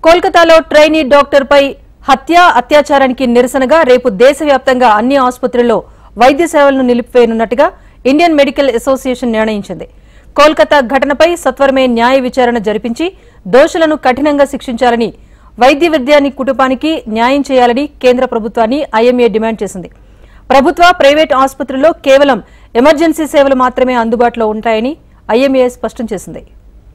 కోల్కతాలో ట్రైనీ డాక్టర్పై హత్య అత్యాచారానికి నిరసనగా రేపు దేశవ్యాప్తంగా అన్ని ఆసుపత్రుల్లో వైద్య సేవలను నిలిపివేయనున్నట్టుగా ఇండియన్ మెడికల్ అసోసియేషన్ నిర్ణయించింది కోల్కతా ఘటనపై సత్వరమే న్యాయ విచారణ జరిపించి దోషులను కఠినంగా శిక్షించాలని వైద్య విద్యాని కుటుంబానికి న్యాయం చేయాలని కేంద్ర ప్రభుత్వాన్ని ఐఎంఏ డిమాండ్ చేసింది ప్రభుత్వ ప్రైవేట్ ఆసుపత్రుల్లో కేవలం ఎమర్జెన్సీ సేవలు మాత్రమే అందుబాటులో ఉంటాయని ఐఎంఏ స్పష్టం చేసింది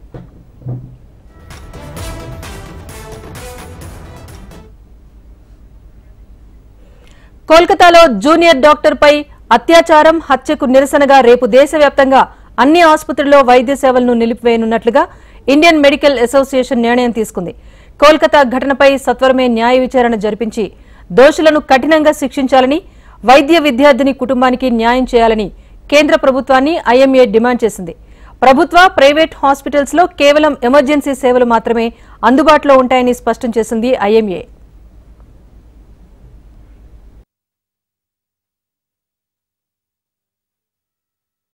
కోల్కతాలో జూనియర్ డాక్టర్పై అత్యాచారం హత్యకు నిరసనగా రేపు దేశవ్యాప్తంగా అన్ని ఆసుపత్రుల్లో వైద్య సేవలను నిలిపివేయనున్నట్లుగా ఇండియన్ మెడికల్ అసోసియేషన్ నిర్ణయం తీసుకుంది కోల్కతా ఘటనపై సత్వరమే న్యాయ విచారణ జరిపించి దోషులను కఠినంగా శిక్షించాలని వైద్య విద్యార్థిని కుటుంబానికి న్యాయం చేయాలని కేంద్ర ప్రభుత్వాన్ని ఐఎంఏ డిమాండ్ చేసింది ప్రభుత్వ ప్రైవేట్ హాస్పిటల్స్ లో కేవలం ఎమర్జెన్సీ సేవలు మాత్రమే అందుబాటులో ఉంటాయని స్పష్టం చేసింది ఐఎంఏ